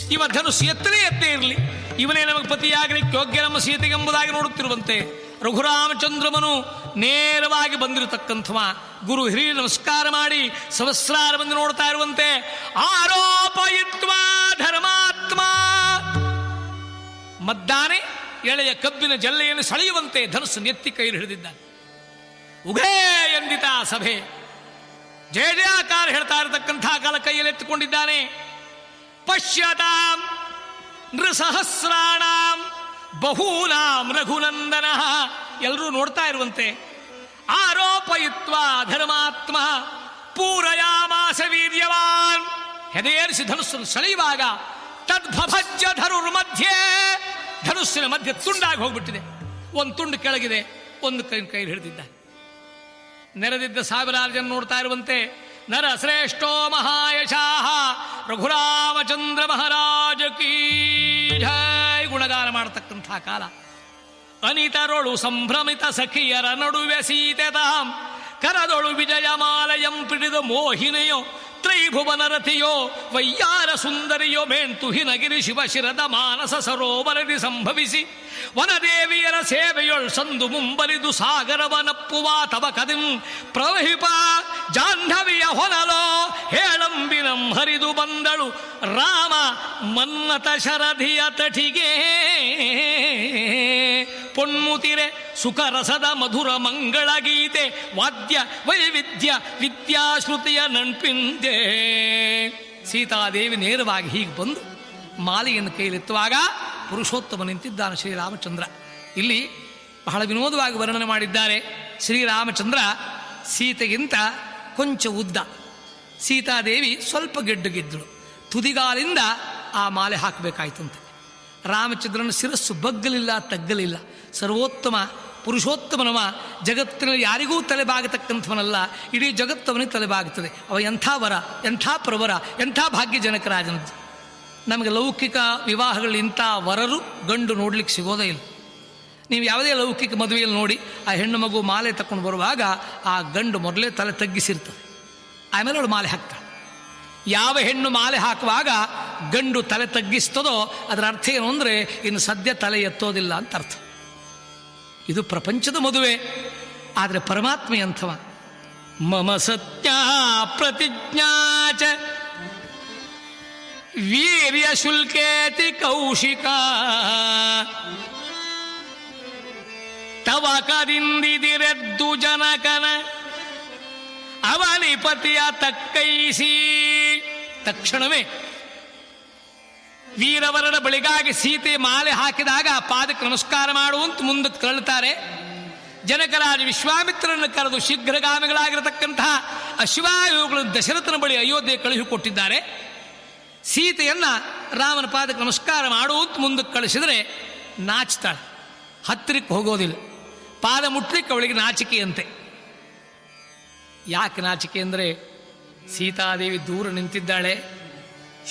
ಇವ ಧನುಸ್ಸು ಎತ್ತಲೇ ಎತ್ತೇ ಇರಲಿ ಇವನೇ ನಮಗೆ ಪತಿಯಾಗಲಿಕ್ಕೆ ಯೋಗ್ಯ ನಮ್ಮ ಸೀತೆಗೆಂಬುದಾಗಿ ನೋಡುತ್ತಿರುವಂತೆ ರಘುರಾಮಚಂದ್ರಮನು ನೇರವಾಗಿ ಬಂದಿರತಕ್ಕಂಥವ ಗುರು ಹಿರಿಯ ನಮಸ್ಕಾರ ಮಾಡಿ ಸಹಸ್ರಾರ ಬಂದು ನೋಡ್ತಾ ಇರುವಂತೆ ಆರೋಪಯಿತ್ವ ಧರ್ಮಾತ್ಮ ಮದ್ದಾನೆ ಎಳೆಯ ಕಬ್ಬಿನ ಜಲ್ಲೆಯನ್ನು ಸೆಳೆಯುವಂತೆ ಧನುಸ್ಸು ನೆತ್ತಿ ಕೈಯಲ್ಲಿ ಹಿಡಿದಿದ್ದಾನೆ ಉಘೇ ಎಂದಿತ ಸಭೆ ಜಯ ಜಯಾಕಾರ ಹೇಳ್ತಾ ಇರತಕ್ಕಂಥ ಕಾಲ ಕೈಯಲ್ಲಿ ಎತ್ತಿಕೊಂಡಿದ್ದಾನೆ ಪಶ್ಯತಾಂ ನೃಸಹಸ್ರಾಣಾಂ ಬಹೂನಾಂ ರಘುನಂದನ ಎಲ್ಲರೂ ನೋಡ್ತಾ ಇರುವಂತೆ ಆರೋಪಯಿತ್ವ ಧರ್ಮಾತ್ಮ ಪೂರಯಾಮಾಸ ವೀರ್ಯವಾನ್ ಹೆದೆಯೇರಿಸಿ ಧನುಸ್ಸನ್ನು ಸೆಳೆಯುವಾಗ ತದ್ಭಭಜ್ಯ ಧನುರ್ ಮಧ್ಯೆ ಧನುಸ್ಸಿನ ಮಧ್ಯೆ ತುಂಡಾಗಿ ಹೋಗ್ಬಿಟ್ಟಿದೆ ಒಂದು ತುಂಡು ಕೆಳಗಿದೆ ಒಂದು ಕೈ ಕೈ ಹಿಡಿದಿದ್ದ ನೆರೆದಿದ್ದ ಸಾವಿರಾರು ಜನ ನೋಡ್ತಾ ಇರುವಂತೆ ನರ ಶ್ರೇಷ್ಠೋ ಮಹಾಯಶಾಹ ರಘುರಾಮಚಂದ್ರ ಮಹಾರಾಜ ಕೀ ಜೈ ಗುಣಗಾನ ಮಾಡತಕ್ಕಂಥ ಕಾಲ ಅನಿತರೊಳು ಸಂಭ್ರಮಿತ ಸಖಿಯರ ನಡುವೆ ಸೀತೆತಾಂ ಕರದೊಳು ವಿಜಯಮಾಲಯಂ ಪಿಡಿದ ಮೋಹಿನಿಯೋ ತ್ರೈಭುವನ ರಥಿಯೋ ವಯ್ಯಾರ ಸುಂದರಿಯೋ ಮೇಂತು ಹಿನಗಿರಿ ಶಿವಶಿರದ ಮಾನಸ ಸರೋವರದಿ ಸಂಭವಿಸಿ ವನದೇವಿಯರ ಸೇವೆಯೊಳ್ ಸಂದು ಮುಂಬರಿದು ಸಾಗರವನಪ್ಪುವ ತವ ಕದಿಂ ಪ್ರವಹಿಪ ಜಾಹ್ನವಿಯ ಹೊನಲೋ ಹೇಳಂಬಿನಂ ಹರಿದು ಬಂದಳು ರಾಮ ಮನ್ನತ ಶರಧಿಯ ತಟಿಗೆ ಪೊನ್ಮುತಿರೆ ಸುಖರಸದ ಮಧುರ ಮಂಗಳ ಗೀತೆ ವಾದ್ಯ ವೈವಿಧ್ಯ ವಿದ್ಯಾಶ್ರುತಿಯ ನಣ್ಪಿಂದೆ ಸೀತಾದೇವಿ ನೇರವಾಗಿ ಹೀಗೆ ಬಂದು ಮಾಲೆಯನ್ನು ಕೈಲಿತ್ತುವಾಗ ಪುರುಷೋತ್ತಮ ನಿಂತಿದ್ದಾನೆ ಶ್ರೀರಾಮಚಂದ್ರ ಇಲ್ಲಿ ಬಹಳ ವಿನೋದವಾಗಿ ವರ್ಣನೆ ಮಾಡಿದ್ದಾರೆ ಶ್ರೀರಾಮಚಂದ್ರ ಸೀತೆಗಿಂತ ಕೊಂಚ ಉದ್ದ ಸೀತಾದೇವಿ ಸ್ವಲ್ಪ ಗೆಡ್ಡುಗಿದ್ದಳು ತುದಿಗಾಲಿಂದ ಆ ಮಾಲೆ ಹಾಕಬೇಕಾಯ್ತಂತೆ ರಾಮಚಂದ್ರನ ಶಿರಸ್ಸು ಬಗ್ಗಲಿಲ್ಲ ತಗ್ಗಲಿಲ್ಲ ಸರ್ವೋತ್ತಮ ಪುರುಷೋತ್ತಮನವ ಜಗತ್ತಿನಲ್ಲಿ ಯಾರಿಗೂ ತಲೆಬಾಗತಕ್ಕಂಥವನಲ್ಲ ಇಡೀ ಜಗತ್ತವನಿಗೆ ತಲೆಬಾಗುತ್ತದೆ ಅವ ಎಂಥ ವರ ಎಂಥ ಪ್ರವರ ಎಂಥ ಭಾಗ್ಯಜನಕರಾಜನದ್ದು ನಮಗೆ ಲೌಕಿಕ ವಿವಾಹಗಳು ಇಂಥ ವರರು ಗಂಡು ನೋಡ್ಲಿಕ್ಕೆ ಸಿಗೋದೇ ಇಲ್ಲ ನೀವು ಯಾವುದೇ ಲೌಕಿಕ ಮದುವೆಯಲ್ಲಿ ನೋಡಿ ಆ ಹೆಣ್ಣು ಮಗು ಮಾಲೆ ತಕೊಂಡು ಬರುವಾಗ ಆ ಗಂಡು ಮೊದಲೇ ತಲೆ ತಗ್ಗಿಸಿರ್ತದೆ ಆಮೇಲೆ ಅವಳು ಮಾಲೆ ಹಾಕ್ತಾಳೆ ಯಾವ ಹೆಣ್ಣು ಮಾಲೆ ಹಾಕುವಾಗ ಗಂಡು ತಲೆ ತಗ್ಗಿಸ್ತದೋ ಅದರ ಅರ್ಥ ಏನು ಅಂದರೆ ಇನ್ನು ಸದ್ಯ ತಲೆ ಎತ್ತೋದಿಲ್ಲ ಅಂತ ಅರ್ಥ ಇದು ಪ್ರಪಂಚದ ಮದುವೆ ಆದರೆ ಪರಮಾತ್ಮ ಅಂಥವ ಮಮ ಸತ್ಯ ಪ್ರತಿಜ್ಞಾ ಚ ವೀರ್ಯ ಶುಲ್ಕೇತಿ ಕೌಶಿಕ ತವ ಕದಿಂದಿದಿರೆದ್ದು ಜನಕನ ಅವನಿಪತಿಯ ತಕ್ಕೈಸಿ ತಕ್ಷಣವೇ ವೀರವರನ ಬಳಿಗಾಗಿ ಸೀತೆ ಮಾಲೆ ಹಾಕಿದಾಗ ಪಾದಕ್ಕೆ ನಮಸ್ಕಾರ ಮಾಡುವಂತ ಮುಂದಕ್ಕೆ ಕರಳುತ್ತಾರೆ ಜನಕರಾಜ ವಿಶ್ವಾಮಿತ್ರರನ್ನು ಕರೆದು ಶೀಘ್ರಗಾಮಿಗಳಾಗಿರತಕ್ಕಂತಹ ಅಶ್ವಾಯುಗಳು ದಶರಥನ ಬಳಿ ಅಯೋಧ್ಯೆ ಕಳುಹಿಕೊಟ್ಟಿದ್ದಾರೆ ಸೀತೆಯನ್ನ ರಾಮನ ಪಾದಕ್ಕೆ ನಮಸ್ಕಾರ ಮಾಡುವಂತ ಮುಂದಕ್ಕೆ ಕಳಿಸಿದರೆ ನಾಚ್ತಾಳೆ ಹತ್ತಿರಕ್ಕೆ ಹೋಗೋದಿಲ್ಲ ಪಾದ ಮುಟ್ಲಿಕ್ಕೆ ಅವಳಿಗೆ ನಾಚಿಕೆಯಂತೆ ಯಾಕೆ ನಾಚಿಕೆ ಅಂದರೆ ಸೀತಾದೇವಿ ದೂರ ನಿಂತಿದ್ದಾಳೆ